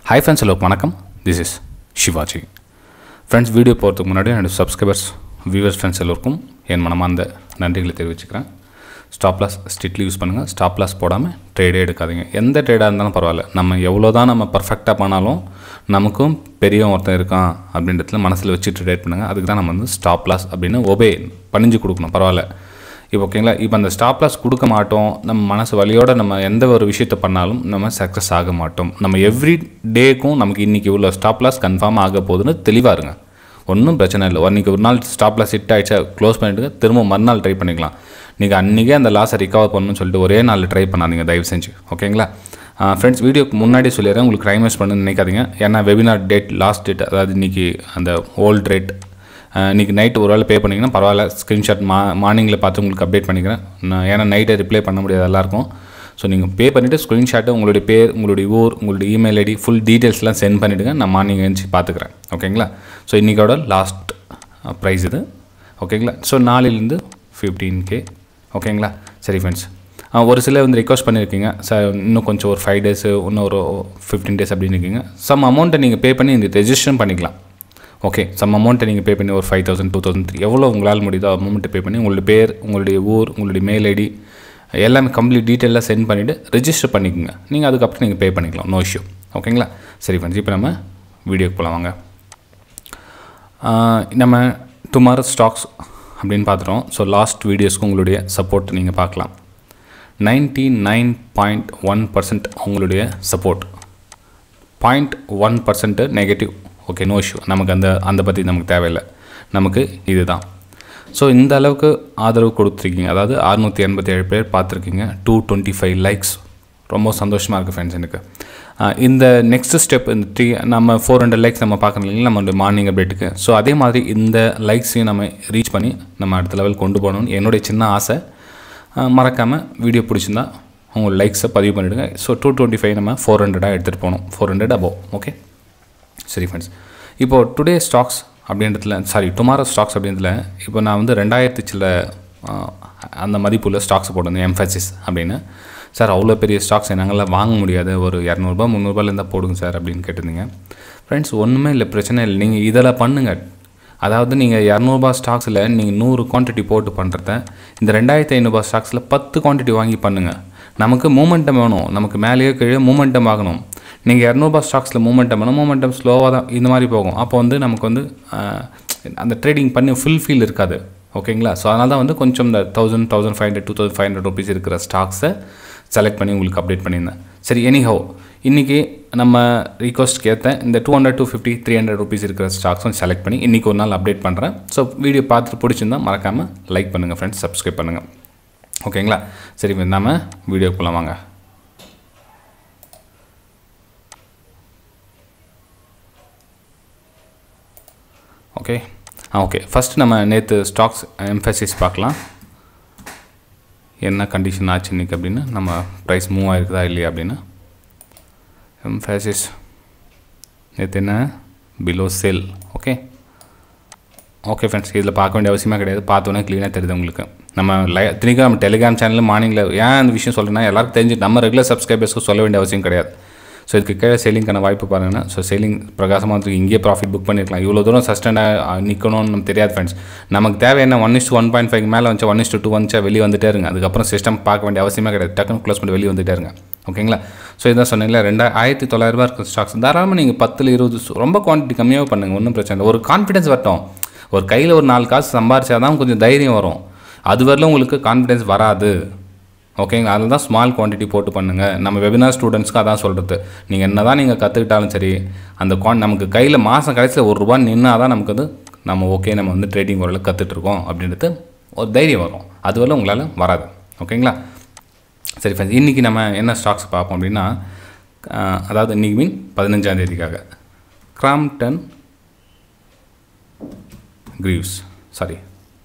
high friends hello வணக்கம் this is Shivaji friends video போகிறதுக்கு முன்னாடி என்னோடய சப்ஸ்கிரைபர்ஸ் வியூவர்ஸ் ஃப்ரெண்ட்ஸ் எல்லோருக்கும் என் மனமார்ந்த நன்றிகளை தெரிவிச்சுக்கிறேன் ஸ்டாப் லாஸ் ஸ்ட்ரிக்ட்லி யூஸ் பண்ணுங்கள் ஸ்டாப் லாஸ் போடாமல் ட்ரேடே எடுக்காதீங்க எந்த ட்ரேடாக இருந்தாலும் பரவாயில்ல நம்ம எவ்வளோ தான் நம்ம பர்ஃபெக்டாக பண்ணாலும் நமக்கும் பெரிய ஒருத்தன் இருக்கான் அப்படின்றதுல மனசில் வச்சு ட்ரேட் பண்ணுங்கள் அதுக்கு தான் நம்ம வந்து ஸ்டாப் லாஸ் அப்படின்னு ஒபே பணிஞ்சு கொடுக்கணும் பரவாயில்ல இப்போ ஓகேங்களா இப்போ அந்த ஸ்டாப் லாஸ் கொடுக்க மாட்டோம் நம்ம மனசு வலியோட நம்ம எந்த ஒரு விஷயத்தை பண்ணாலும் நம்ம சக்ஸஸ் ஆக மாட்டோம் நம்ம எவ்ரி டேக்கும் நமக்கு இன்றைக்கி உள்ள ஸ்டாப் லாஸ் கன்ஃபார்ம் ஆக போகுதுன்னு தெளிவாக இருங்க ஒன்றும் பிரச்சனை இல்லை இன்றைக்கி ஒரு நாள் ஸ்டாப் லாஸ் ஹிட் ஆகிடுச்சா க்ளோஸ் பண்ணிட்டு திரும்ப மறுநாள் ட்ரை பண்ணிக்கலாம் நீங்கள் அன்றைக்கே அந்த லாஸை ரிகவர் பண்ணணும்னு சொல்லிட்டு ஒரே நாள் ட்ரை பண்ணாதீங்க தயவு செஞ்சு ஓகேங்களா ஃப்ரெண்ட்ஸ் வீடியோக்கு முன்னாடி சொல்லிடுறேன் உங்களுக்கு டைம் வேஸ்ட் பண்ணணும்னு நினைக்காதீங்க ஏன்னா வெபினார் டேட் லாஸ்ட் டேட் அதாவது இன்றைக்கி அந்த ஓல்ட் ரேட் இன்றைக்கி நைட் ஒரு வேளை பே பண்ணிங்கன்னா பரவாயில்ல ஸ்க்ரீன்ஷாட் மா மார்னிங்கில் பார்த்து உங்களுக்கு அப்டேட் பண்ணிக்கிறேன் நான் ஏன்னா நைட்டை ரிப்ளை பண்ண முடியாது எல்லாருக்கும் ஸோ நீங்கள் பே பண்ணிவிட்டு ஸ்க்ரீன்ஷாட்டு உங்களுடைய பேர் உங்களுடைய ஊர் உங்களுடைய இமெயில் ஐடி ஃபுல் டீட்டெயில்ஸ்லாம் சென்ட் பண்ணிவிடுங்க நான் மார்னிங் எழுந்துச்சு பார்த்துக்கிறேன் ஓகேங்களா ஸோ இன்றைக்கோட லாஸ்ட் ப்ரைஸ் இது ஓகேங்களா ஸோ நாளையிலேருந்து ஃபிஃப்டீன் கே ஓகேங்களா சரி ஃப்ரெண்ட்ஸ் ஒரு சிலர் வந்து ரிக்வஸ்ட் பண்ணியிருக்கீங்க சார் இன்னும் கொஞ்சம் ஒரு ஃபைவ் டேஸு இன்னும் ஒரு ஃபிஃப்டீன் டேஸ் அப்படின்னு இருக்கீங்க சம் அமௌண்ட்டை நீங்கள் பே பண்ணி இந்த ரெஜிஸ்ட்ரேஷன் பண்ணிக்கலாம் ஓகே சம் அமௌண்ட்டை நீங்கள் பே பண்ணி ஒரு five thousand two thousand three எவ்வளோ உங்களால் முடியுதோ அமௌண்ட்டை பே பண்ணி உங்களுடைய பேர் உங்களுடைய ஊர் உங்களுடைய மெயில் ஐடி எல்லாமே கம்ப்ளீட் டீட்டெயிலாக சென்ட் பண்ணிவிட்டு ரெஜிஸ்டர் பண்ணிக்கோங்க நீங்கள் அதுக்கப்புறம் நீங்கள் பே பண்ணிக்கலாம் நோ இஷ்யூ ஓகேங்களா சரி ஃப்ரெண்ட்ஸ் இப்போ நம்ம வீடியோக்கு போகலாம் வாங்க நம்ம டுமாரோ ஸ்டாக்ஸ் அப்படின்னு பார்த்துட்டோம் ஸோ லாஸ்ட் வீடியோஸ்க்கு உங்களுடைய சப்போர்ட் நீங்கள் பார்க்கலாம் ninety nine point one percent உங்களுடைய support point one percent negative okay no issue நமக்கு அந்த அந்த பற்றி நமக்கு தேவையில்லை நமக்கு இதுதான் ஸோ இந்த அளவுக்கு ஆதரவு கொடுத்துருக்கீங்க அதாவது அறுநூற்றி எண்பத்தி ஏழு பேர் பார்த்துருக்கீங்க டூ டுவெண்ட்டி ஃபைவ் லைக்ஸ் ரொம்ப சந்தோஷமாக இருக்குது ஃப்ரெண்ட்ஸ் எனக்கு இந்த நெக்ஸ்ட் ஸ்டெப் இந்த த்ரீ நம்ம ஃபோர் ஹண்ட்ரட் லைக்ஸ் நம்ம பார்க்கணும் இல்லைங்களா நம்மளுடைய மார்னிங் அப்டேட்டுக்கு ஸோ அதே மாதிரி இந்த லைக்ஸையும் நம்ம ரீச் பண்ணி நம்ம அடுத்த லெவல் கொண்டு போகணும்னு என்னுடைய சின்ன ஆசை மறக்காமல் வீடியோ பிடிச்சிருந்தா உங்கள் லைக்ஸை பதிவு பண்ணிவிடுங்க ஸோ டூ டுவெண்ட்டி ஃபைவ் நம்ம ஃபோர் ஹண்ட்ரடாக எடுத்துகிட்டு போகணும் ஃபோர் ஹண்ட்ரட் அபோவ் ஓகே சரி ஃப்ரெண்ட்ஸ் இப்போது டுடே ஸ்டாக்ஸ் அப்படின்றதுல சாரி டுமாரோ ஸ்டாக்ஸ் அப்படின்றதுல இப்போ நான் வந்து ரெண்டாயிரத்தி சில அந்த மதிப்புள்ள ஸ்டாக்ஸ் போட்டிருந்தேன் எம்ஃபசிஸ் அப்படின்னு சார் அவ்வளோ பெரிய ஸ்டாக்ஸ் என்னாங்களாம் வாங்க முடியாது ஒரு இரநூறுபா முந்நூறுபால இருந்தால் போடுங்க சார் அப்படின்னு கேட்டிருந்தீங்க ஃப்ரெண்ட்ஸ் ஒன்றுமே இல்லை பிரச்சனை இல்லை நீங்கள் இதில் பண்ணுங்கள் அதாவது நீங்கள் இரநூறுபா ஸ்டாக்ஸில் நீங்கள் நூறு குவான்டிட்டி போட்டு பண்ணுறத இந்த ரெண்டாயிரத்தி ஐநூறுபா ஸ்டாக்ஸில் பத்து குவான்டிட்டி வாங்கி பண்ணுங்கள் நமக்கு மூமெண்டம் வேணும் நமக்கு மேலேயே கீழே மூமெண்டம் ஆகணும் நீங்கள் இரநூறுபா ஸ்டாக்ஸில் மூமெண்டம் வேணும் மூமெண்டம் ஸ்லோவாக தான் இந்த மாதிரி போகும் அப்போ வந்து நமக்கு வந்து அந்த ட்ரேடிங் பண்ணி ஃபுல் ஃபீல் இருக்காது ஓகேங்களா ஸோ அதனால தான் வந்து கொஞ்சம் இந்த thousand thousand five hundred two thousand five hundred rupees இருக்கிற ஸ்டாக்ஸை செலக்ட் பண்ணி உங்களுக்கு அப்டேட் பண்ணியிருந்தேன் சரி எனிஹோ இன்றைக்கி நம்ம ரிக்வஸ்ட்க்கு ஏற்ற இந்த two hundred two fifty three hundred rupees இருக்கிற ஸ்டாக்ஸும் செலக்ட் பண்ணி இன்றைக்கி ஒரு நாள் அப்டேட் பண்ணுறேன் ஸோ வீடியோ பார்த்துட்டு பிடிச்சிருந்தா மறக்காமல் லைக் பண்ணுங்கள் ஃப்ரெண்ட்ஸ் சப்ஸ்கிரைப் பண்ணுங்கள் ஓகேங்களா சரி நம்ம வீடியோ போகலாம் வாங்க ஓகே ஆ ஓகே ஃபஸ்ட் நம்ம நேற்று ஸ்டாக்ஸ் எம்ஃபசிஸ் பார்க்கலாம் என்ன கண்டிஷன் ஆச்சு இன்றைக்கி அப்படின்னு நம்ம ப்ரைஸ் மூவ் ஆகிருக்குதா இல்லையா அப்படின்னு எம்ஃபசிஸ் நேற்று என்ன below sale okay okay friends இதில் பார்க்க வேண்டிய அவசியமே கிடையாது பார்த்தோன்னே க்ளீனாக தெரியுது உங்களுக்கு நம்ம லை தினிக்கா நம்ம டெலிகிராம் சேனலில் மார்னிங்கில் ஏன் அந்த விஷயம் சொல்கிறேன்னா எல்லாருக்கும் தெரிஞ்சு நம்ம ரெகுலர் சப்ஸ்கிரைபர்ஸ்க்கு சொல்ல வேண்டிய அவசியம் கிடையாது ஸோ இதுக்கு கீழே செல்லிங்கான வாய்ப்பு பாருங்கன்னா ஸோ செல்லிங் பிரகாசமாக வந்து இங்கேயே ப்ராஃபிட் புக் பண்ணியிருக்கலாம் இவ்வளோ தூரம் சஸ்டண்டாக நிற்கணும்னு நம்ம தெரியாது ஃப்ரெண்ட்ஸ் நமக்கு தேவை என்ன one is one point five மேலே வந்து ஒன் இஸ்ட் டூ வந்துச்சா வெளியே வந்துட்டே இருங்க அதுக்கப்புறம் சிஸ்டம் பார்க்க வேண்டிய அவசியமே கிடையாது டக்குனு க்ளோஸ் பண்ணி வெளியே வந்துட்டே இருங்க ஓகேங்களா ஸோ இதான் சொன்னீங்களா ரெண்டா ஆயிரத்தி தொள்ளாயிரரூபா இருக்கிற ஸ்டாக்ஸ் தாராளமாக நீங்கள் பத்தில் இருபது ரொம்ப குவான்டிட்டி கம்மியாக பண்ணுங்கள் ஒன்றும் பிரச்சனை இல்லை ஒரு கான்ஃபிடன்ஸ் வரட்டும் ஒரு கையில் ஒரு நாலு காசு சம்பாரிச்சா தான் கொஞ்சம் தைரியம் வரும் அது வரலும் உங்களுக்கு கான்ஃபிடன்ஸ் வராது ஓகேங்களா அதில் தான் ஸ்மால் குவான்டிட்டி போட்டு பண்ணுங்கள் நம்ம வெபினார் ஸ்டூடெண்ட்ஸ்க்கு அதான் சொல்கிறது நீங்கள் என்ன தான் நீங்கள் கற்றுக்கிட்டாலும் சரி அந்த குவான் நமக்கு கையில் மாதம் கடைசியில் ஒரு ரூபா நின்னா தான் நமக்கு வந்து நம்ம ஓகே நம்ம வந்து ட்ரேடிங் ஓரளவு கற்றுட்ருக்கோம் அப்படின்றது ஒரு தைரியம் வரும் அது வரல உங்களால் வராது ஓகேங்களா சரி ஃப்ரெண்ட்ஸ் இன்றைக்கி நம்ம என்ன ஸ்டாக்ஸ் பார்ப்போம் அப்படின்னா அதாவது இன்றைக்கி மீன் பதினஞ்சாம் தேதிக்காக Crompton Greaves sorry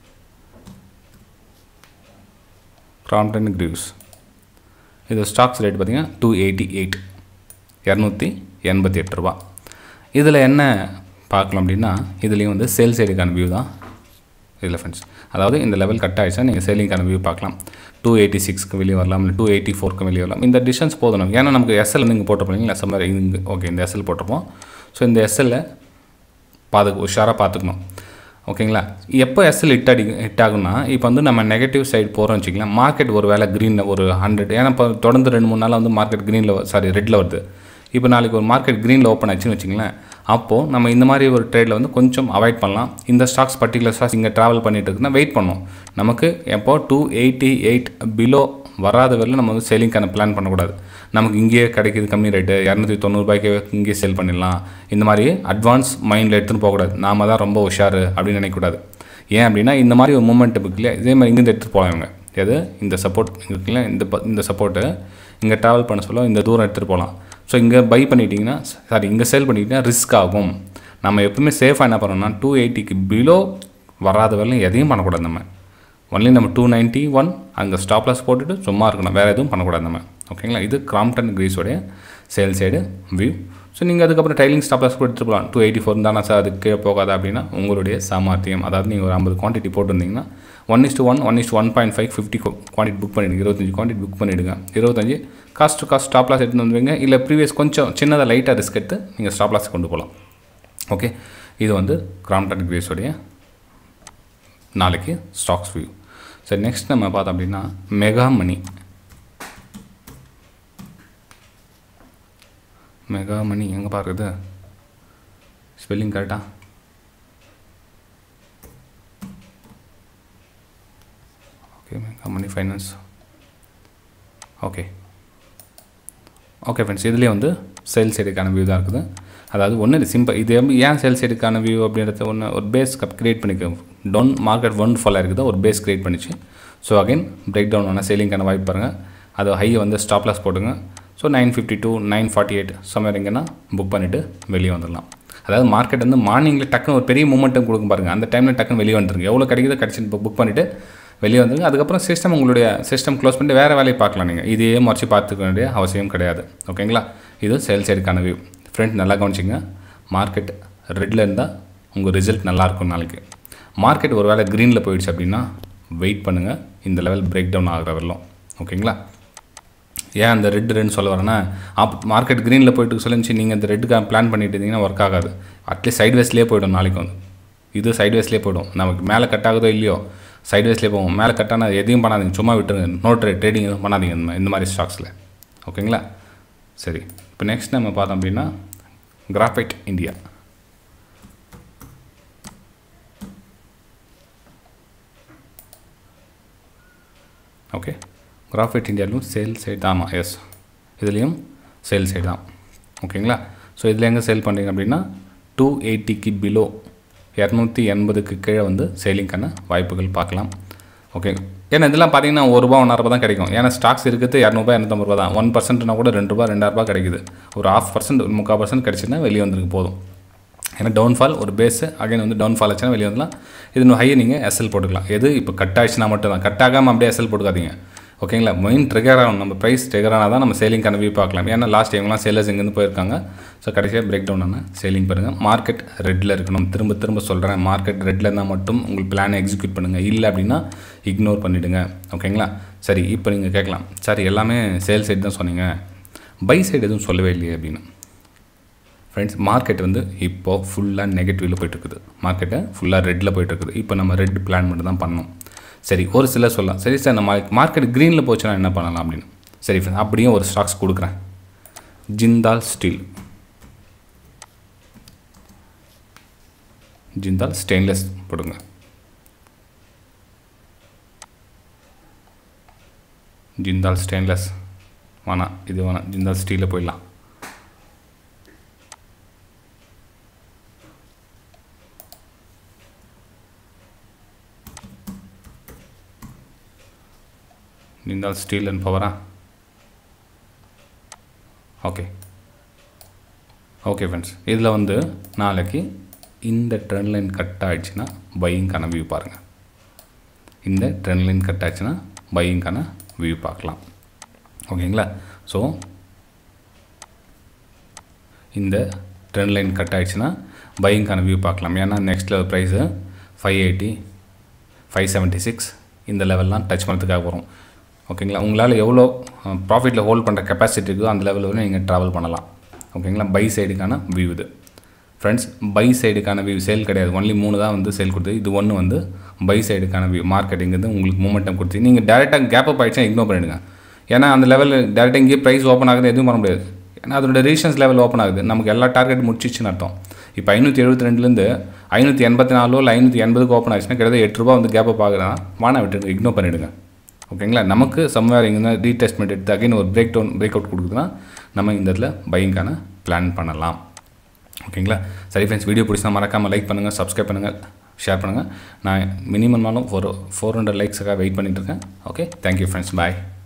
Crompton Greaves இது ஸ்டாக்ஸ் ரேட் பார்த்திங்கன்னா டூ எயிட்டி எயிட் இரநூத்தி எண்பத்தி எட்டு ரூபா இதில் என்ன பார்க்கலாம் அப்படின்னா இதுலேயும் வந்து சேல் சைடுக்கான வியூ தான் இதில் ஃப்ரெண்ட்ஸ் அதாவது இந்த லெவல் கட் ஆகிடுச்சா நீங்கள் சேலிங்கான வியூ பார்க்கலாம் டூ எயிட்டி சிக்ஸ்க்கு வெளியே வரலாம் இல்லை டூ எயிட்டி ஃபோருக்கு வெளியே வரலாம் இந்த டிஸ்டன்ஸ் போதும் நமக்கு ஏன்னா நமக்கு எஸ்எல் வந்து இங்கே போட்டிருப்போம் எஸ்எல் மாதிரி இங்கே ஓகே இந்த எஸ்எல் போட்டிருப்போம் ஸோ இந்த எஸ்எல்ல பார்த்து உஷாராக பார்த்துக்கணும் ஓகேங்களா எப்போ எஸ்எல் ஹிட் அடி ஹிட் ஆகும்னா இப்போ வந்து நம்ம நெகட்டிவ் சைடு போகிறோம் வச்சுக்கலாம் மார்க்கெட் ஒரு வேலை க்ரீனில் ஒரு ஹண்ட்ரட் ஏன்னா இப்போ தொடர்ந்து ரெண்டு மூணு நாளாக வந்து மார்க்கெட் க்ரீனில் சாரி ரெட்டில் வருது இப்போ நாளைக்கு ஒரு மார்க்கெட் க்ரீனில் ஓப்பன் ஆச்சுன்னு வச்சுங்களேன் அப்போது நம்ம இந்த மாதிரி ஒரு ட்ரேடில் வந்து கொஞ்சம் அவாய்ட் பண்ணலாம் இந்த ஸ்டாக்ஸ் பர்டிகுலர் ஸ்டாக்ஸ் இங்கே ட்ராவல் பண்ணிட்டு இருக்குன்னா வெயிட் பண்ணும் நமக்கு எப்போ டூ எயிட்டி எயிட் பிலோ வராத வரையிலும் நம்ம வந்து சேலிங்க்கான பிளான் பண்ணக்கூடாது நமக்கு இங்கேயே கிடைக்கிது கம்மி ரேட்டு இரநூத்தி தொண்ணூறுபாய்க்கு இங்கேயே சேல் பண்ணிடலாம் இந்த மாதிரி அட்வான்ஸ் மைண்டில் எடுத்துகிட்டு போகக்கூடாது நாம தான் ரொம்ப உஷாரு அப்படின்னு நினைக்கக்கூடாது ஏன் அப்படின்னா இந்த மாதிரி ஒரு மூமெண்ட் இருக்குல்ல இதே மாதிரி இங்கேருந்து எடுத்துகிட்டு போகலாம் இவங்க எது இந்த சப்போர்ட் இருக்குல்ல இந்த ப- இந்த சப்போர்ட்டு இங்கே ட்ராவல் பண்ண சொல்ல இந்த தூரம் எடுத்துகிட்டு போகலாம் ஸோ இங்கே பை பண்ணிட்டீங்கன்னா சாரி இங்கே சேல் பண்ணிட்டீங்கன்னா ரிஸ்க் ஆகும் நம்ம எப்பவுமே சேஃபாக என்ன பண்ணணும்னா டூ எயிட்டிக்கு பிலோ வராத வரையிலும் எதையும் பண்ணக்கூடாது நம்ம ஒன்லி நம்ம டூ நைன்ட்டி ஒன் அங்கே ஸ்டாப்லாஸ் போட்டுட்டு சும்மா இருக்கணும் வேறு எதுவும் பண்ணக்கூடாது நம்ம ஓகேங்களா இது கிராம்டன் கிரீஸோடைய சேல் சைடு வியூ ஸோ நீங்கள் அதுக்கப்புறம் டைலிங் ஸ்டாப்லாஸ் கூட எடுத்துட்டு போகலாம் டூ எயிட்டி ஃபோர் தானே சார் அதுக்கு கீழே போகாதா அப்படின்னா உங்களுடைய சாமர்த்தியம் அதாவது நீங்கள் ஒரு ஐம்பது குவான்டிட்டி போட்டிருந்தீங்கன்னா one is to one one is to one point five fifty quantity book பண்ணிடுங்க இருபத்தஞ்சி குவான்டிட்டி புக் பண்ணிவிடுங்க இருபத்தஞ்சி காஸ்ட் டு காஸ்ட் ஸ்டாப்லாஸ் எடுத்து வந்துருவீங்க இல்லை ப்ரீவியஸ் கொஞ்சம் சின்னதாக லைட்டாக ரிஸ்க் எடுத்து நீங்கள் ஸ்டாப்லாஸ் கொண்டு போகலாம் ஓகே இது வந்து கிராம்டன் கிரீஸோடைய நாளைக்கு ஸ்டாக்ஸ் வியூ சரி நெக்ஸ்ட் நம்ம பார்த்தோம் அப்படின்னா மெகா மணி மெகா மணி எங்கே பார்க்குறது ஸ்பெல்லிங் கரெக்டா okay mega money finance okay okay friends இதுலேயே வந்து சேல் சைடுக்கான வியூ தான் இருக்குது அதாவது ஒன்று சிம்பிள் இது எப்படி ஏன் சேல் சைடுக்கான வியூ அப்படின்றத ஒன்று ஒரு பேஸ் கிரியேட் பண்ணிக்க டவுன் மார்க்கெட் ஒன் ஃபாலாக இருக்குது ஒரு பேஸ் கிரியேட் பண்ணிச்சு ஸோ அகைன் பிரேக் டவுன் ஆனால் சேலிங்கான வாய்ப்பு பாருங்கள் அது ஹையை வந்து ஸ்டாப் லாஸ் போட்டுங்க so nine fifty two nine forty eight சம்மர் எங்கன்னா புக் பண்ணிவிட்டு வெளியே வந்துடலாம் அதாவது மார்க்கெட் வந்து மார்னிங்கில் டக்குன்னு ஒரு பெரிய மூமெண்ட்டும் கொடுக்கும் பாருங்கள் அந்த டைமில் டக்குன்னு வெளியே வந்துருங்க எவ்வளோ கிடைக்குதோ கிடச்சி புக் பண்ணிவிட்டு வெளியே வந்துருங்க அதுக்கப்புறம் சிஸ்டம் உங்களுடைய சிஸ்டம் க்ளோஸ் பண்ணிட்டு வேறு வேலையை பார்க்கலாம் நீங்கள் இதையே முறைச்சி பார்த்துக்க வேண்டிய அவசியம் கிடையாது ஓகேங்களா இது சேல் சைடுக்கான வியூ ஃப்ரெண்ட் நல்லா கவனிச்சிங்க மார்க்கெட் ரெட்டில் இருந்தால் உங்கள் ரிசல்ட் நல்லாயிருக்கும் நாளைக்கு மார்க்கெட் ஒரு வேளை க்ரீனில் போயிடுச்சு அப்படின்னா வெயிட் பண்ணுங்கள் இந்த லெவல் பிரேக் டவுன் ஆகிற வரலாம் ஓகேங்களா ஏன் அந்த ரெட் ரெட்னு சொல்ல வரேன்னா அப் மார்க்கெட் க்ரீனில் போயிட்டு சொல்லிச்சு நீங்கள் இந்த ரெட்டுக்காக பிளான் பண்ணிட்டு இருந்தீங்கன்னா ஒர்க் ஆகாது அட்லீஸ்ட் சைட்வேஸ்லேயே போய்டும் நாளைக்கு வந்து இது சைட்வேஸ்லேயே போய்டும் நமக்கு மேலே கட் ஆகுதோ இல்லையோ சைட்வேஸ்லேயே போகும் மேலே கட் ஆனால் எதையும் பண்ணாதீங்க சும்மா விட்டுருங்க நோ ட்ரேட் ட்ரேடிங் எதுவும் பண்ணாதீங்க இந்த மாதிரி- இந்த மாதிரி ஸ்டாக்ஸில் ஓகேங்களா சரி இப்போ நெக்ஸ்ட் நம்ம பார்த்தோம் அப்படின்னா கிராஃபைட் இந்தியா ஓகே கிராஃபைட் இந்தியாவிலும் சேல் சைடு தான் ஆமாம் எஸ் இதுலேயும் சேல் சைடு தான் ஓகேங்களா ஸோ இதில் எங்கே சேல் பண்ணுறீங்க அப்படின்னா டூ எயிட்டிக்கு பிலோ இரநூத்தி எண்பதுக்கு கீழே வந்து சேலிங்க்கான வாய்ப்புகள் பார்க்கலாம் ஓகே ஏன்னா இதெல்லாம் பார்த்தீங்கன்னா ஒரு ரூபா ஒன்றரை ரூபா தான் கிடைக்கும் ஏன்னா ஸ்டாக்ஸ் இருக்கிறது இரநூறுபா இரநூத்தம்பது ரூபா தான் ஒன் பர்சன்ட்னா கூட ரெண்டு ரூபா ரெண்டாயிரரூபா கிடைக்குது ஒரு ஆஃப் பர்சன்ட் முக்கால் பர்சன்ட் கிடச்சுன்னா வெளியே வந்துருக்கு போதும் ஏன்னா டவுன்ஃபால் ஒரு பேஸு அகைன் வந்து டவுன்ஃபால் ஆச்சுன்னா வெளியே வந்துடலாம் இது ஹையை நீங்கள் எஸ்எல் போட்டுக்கலாம் எது இப்போ கட் ஆயிடுச்சுன்னா மட்டும் தான் கட் ஆகாமல் அப்படியே எஸ்எல் போட்டுக்காதீங்க ஓகேங்களா மெயின் ட்ரிகர் ஆகணும் நம்ம ப்ரைஸ் ட்ரிகர் ஆனால் தான் நம்ம சேலிங்கான வியூ பார்க்கலாம் ஏன்னா லாஸ்ட் டைம்லாம் சேலர்ஸ் இங்கேருந்து போயிருக்காங்க ஸோ கடைசியாக பிரேக் டவுன் ஆனால் சேலிங் பாருங்கள் மார்க்கெட் ரெட்டில் இருக்கணும் திரும்ப திரும்ப சொல்கிறேன் மார்க்கெட் ரெட்டில் இருந்தால் மட்டும் உங்கள் பிளானை எக்ஸிக்யூட் பண்ணுங்கள் இல்லை அப்படின்னா இக்னோர் பண்ணிவிடுங்க ஓகேங்களா சரி இப்போ நீங்கள் கேட்கலாம் சார் எல்லாமே சேல் சைடு தான் சொன்னீங்க பை சைடு எதுவும் சொல்லவே இல்லையே அப்படின்னு ஃப்ரெண்ட்ஸ் மார்க்கெட் வந்து இப்போ ஃபுல்லாக நெகட்டிவில் போயிட்டுருக்குது மார்க்கெட்டை ஃபுல்லாக ரெட்டில் போயிட்டுருக்குது இப்போ நம்ம ரெட் பிளான் மட்டும் தான் பண்ணணும் சரி ஒரு சிலர் சொல்லலாம் சரி சார் நம்ம மார்க்கெட் க்ரீனில் போச்சுன்னா என்ன பண்ணலாம் அப்படின்னு சரி friends, அப்படியே ஒரு ஸ்டாக்ஸ் கொடுக்குறேன் ஜிந்தால் ஸ்டீல் ஜிந்தால் ஸ்டெயின்லெஸ் போடுங்க ஜிந்தால் ஸ்டெயின்லெஸ் வேணாம் இது வேணாம் ஜிந்தால் ஸ்டீலில் போயிடலாம் ஜிந்தால் ஸ்டீல் அண்ட் பவரா ஓகே ஓகே ஃப்ரெண்ட்ஸ் இதில் வந்து நாளைக்கு இந்த ட்ரெண்ட் லைன் கட் ஆயிடுச்சுன்னா பையிங்கான வியூ பாருங்கள் இந்த ட்ரெண்ட் லைன் கட் ஆச்சுன்னா பையிங்கான வியூ பார்க்கலாம் ஓகேங்களா ஸோ இந்த ட்ரெண்ட் லைன் கட் ஆயிடுச்சுன்னா பையிங்கான வியூ பார்க்கலாம் ஏன்னா next level price five eighty five seventy six இந்த லெவல்லாம் டச் பண்ணுறதுக்காக வரும் ஓகேங்களா உங்களால் எவ்வளோ ப்ராஃபிட்டில் ஹோல்ட் பண்ணுற கெப்பாசிட்டி இருக்கோ அந்த லெவலில் வரையும் நீங்கள் ட்ராவல் பண்ணலாம் ஓகேங்களா பை சைடுக்கான வியூ இது ஃப்ரெண்ட்ஸ் பை சைடுக்கான வியூ சேல் கிடையாது ஒன்லி மூணு தான் வந்து சேல் கொடுத்து இது ஒன்று வந்து பை சைடுக்கான வியூ மார்க்கெட்டிங்கிறது உங்களுக்கு மூமெண்டம் கொடுத்து நீங்கள் டேரெக்டாக கேப் அப் ஆகிடுச்சா இக்னோர் பண்ணிவிடுங்க ஏன்னா அந்த லெவலில் டேரெக்டாக இங்கேயே ப்ரைஸ் ஓப்பன் ஆகுது எதுவும் பண்ண முடியாது ஏன்னா அதோட ரீசன்ஸ் லெவல் ஓப்பன் ஆகுது நமக்கு எல்லா டார்கெட் முடிச்சிச்சுன்னு அர்த்தம் இப்போ ஐநூற்றி எழுபத்தி ரெண்டுலேருந்து ஐநூற்றி எண்பத்தி நாலோ இல்லை ஐநூற்றி எண்பதுக்கு ஓப்பன் ஆச்சுன்னா கிட்டத்தட்ட எட்டு ரூபா வந்து கேப் அப் ஆகுதுன்னா வானா விட்டுடுங்க இக்னோர் பண்ணிவிடுங்க ஓகேங்களா நமக்கு சம்வேர் இங்கே ரீடெஸ்ட்மெண்ட் எடுத்து அகைன் ஒரு பிரேக் டவுன் பிரேக் அவுட் கொடுக்குதுன்னா நம்ம இந்த இடத்துல பையிங்கான பிளான் பண்ணலாம் ஓகேங்களா சரி ஃப்ரெண்ட்ஸ் வீடியோ பிடிச்சா மறக்காமல் லைக் பண்ணுங்கள் சப்ஸ்கிரைப் பண்ணுங்கள் ஷேர் பண்ணுங்கள் நான் மினிமம்னாலும் ஒரு ஃபோர் ஹண்ட்ரட் லைக்ஸுக்காக வெயிட் பண்ணிகிட்ருக்கேன் ஓகே தேங்க்யூ ஃப்ரெண்ட்ஸ் பாய்